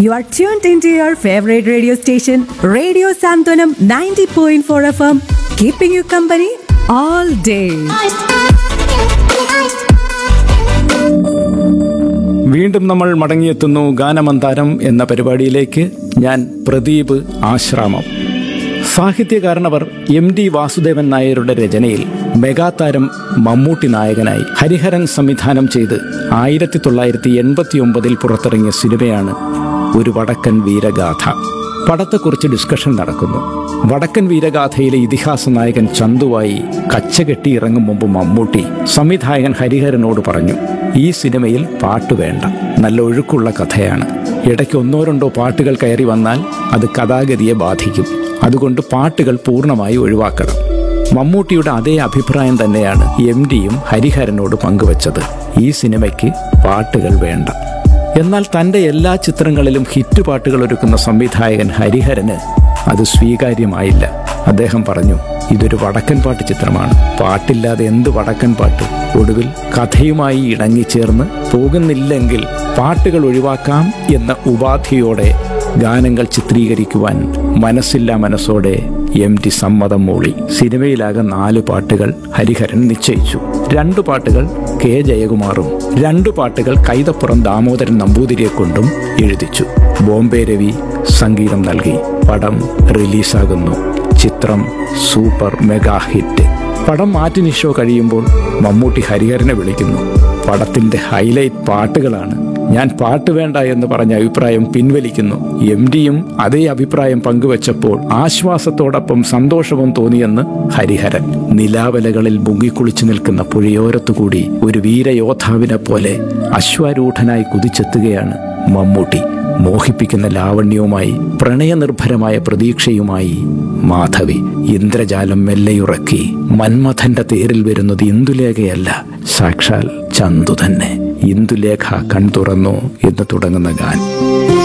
You are tuned into your favorite radio station, Radio Santonam 90.4 FM, keeping you company all day. വീണ്ടും നമ്മൾ മടങ്ങിയെത്തുന്നു ഗാനമന്താരം എന്ന പരിപാടിയിലേക്ക് ഞാൻ പ്രദീപ് ആശ്രാമം സാഹിത്യകാരനവർ എം ഡി വാസുദേവൻ നായരുടെ രചനയിൽ മെഗാതാരം മമ്മൂട്ടി നായകനായി ഹരിഹരൻ സംവിധാനം ചെയ്ത് ആയിരത്തി തൊള്ളായിരത്തി എൺപത്തി ഒമ്പതിൽ പുറത്തിറങ്ങിയ സിനിമയാണ് ഒരു വടക്കൻ വീരഗാഥ പടത്തെക്കുറിച്ച് ഡിസ്കഷൻ നടക്കുന്നു വടക്കൻ വീരഗാഥയിലെ ഇതിഹാസ നായകൻ ചന്തുവായി കച്ചകെട്ടി ഇറങ്ങും മുമ്പ് മമ്മൂട്ടി സംവിധായകൻ ഹരിഹരനോട് പറഞ്ഞു ഈ സിനിമയിൽ പാട്ട് വേണ്ട നല്ല ഒഴുക്കുള്ള കഥയാണ് ഇടയ്ക്ക് ഒന്നോ രണ്ടോ പാട്ടുകൾ കയറി വന്നാൽ അത് കഥാഗതിയെ ബാധിക്കും അതുകൊണ്ട് പാട്ടുകൾ പൂർണ്ണമായി ഒഴിവാക്കണം മമ്മൂട്ടിയുടെ അതേ അഭിപ്രായം തന്നെയാണ് എം ഡിയും ഹരിഹരനോട് പങ്കുവച്ചത് ഈ സിനിമയ്ക്ക് പാട്ടുകൾ വേണ്ട എന്നാൽ തൻ്റെ എല്ലാ ചിത്രങ്ങളിലും ഹിറ്റ് പാട്ടുകൾ ഒരുക്കുന്ന സംവിധായകൻ ഹരിഹരന് അത് സ്വീകാര്യമായില്ല അദ്ദേഹം പറഞ്ഞു ഇതൊരു വടക്കൻ പാട്ട് ചിത്രമാണ് പാട്ടില്ലാതെ എന്ത് വടക്കൻ പാട്ട് ഒടുവിൽ കഥയുമായി ഇണങ്ങിച്ചേർന്ന് പോകുന്നില്ലെങ്കിൽ പാട്ടുകൾ ഒഴിവാക്കാം എന്ന ഉപാധിയോടെ ഗാനങ്ങൾ ചിത്രീകരിക്കുവാൻ മനസ്സില്ലാ മനസ്സോടെ എം ടി സമ്മതം മൂളി സിനിമയിലാകെ നാല് പാട്ടുകൾ ഹരിഹരൻ നിശ്ചയിച്ചു രണ്ടു പാട്ടുകൾ കെ ജയകുമാറും രണ്ടു പാട്ടുകൾ കൈതപ്പുറം ദാമോദരൻ നമ്പൂതിരിയെ കൊണ്ടും എഴുതിച്ചു ബോംബെ രവി സംഗീതം നൽകി പടം റിലീസാകുന്നു ചിത്രം സൂപ്പർ മെഗാ ഹിറ്റ് പടം മാറ്റിനി ഷോ കഴിയുമ്പോൾ മമ്മൂട്ടി ഹരിഹരനെ വിളിക്കുന്നു പടത്തിന്റെ ഹൈലൈറ്റ് പാട്ടുകളാണ് ഞാൻ പാട്ട് വേണ്ട എന്ന് പറഞ്ഞ അഭിപ്രായം പിൻവലിക്കുന്നു എം ഡിയും അതേ അഭിപ്രായം പങ്കുവച്ചപ്പോൾ ആശ്വാസത്തോടൊപ്പം സന്തോഷവും തോന്നിയെന്ന് ഹരിഹരൻ നിലാവലകളിൽ മുങ്ങിക്കുളിച്ചു നിൽക്കുന്ന പുഴയോരത്തുകൂടി ഒരു വീരയോദ്ധാവിനെ പോലെ അശ്വാരൂഢനായി കുതിച്ചെത്തുകയാണ് മമ്മൂട്ടി മോഹിപ്പിക്കുന്ന ലാവണ്യവുമായി പ്രണയനിർഭരമായ പ്രതീക്ഷയുമായി മാധവി ഇന്ദ്രജാലം മെല്ലെയുറക്കി മന്മഥന്റെ തേരിൽ വരുന്നത് ഇന്ദുലേഖയല്ല സാക്ഷാൽ ചന്തു തന്നെ ഇന്ദുലേഖ കൺതുറന്നു എന്ന് തുടങ്ങുന്ന ഗാൻ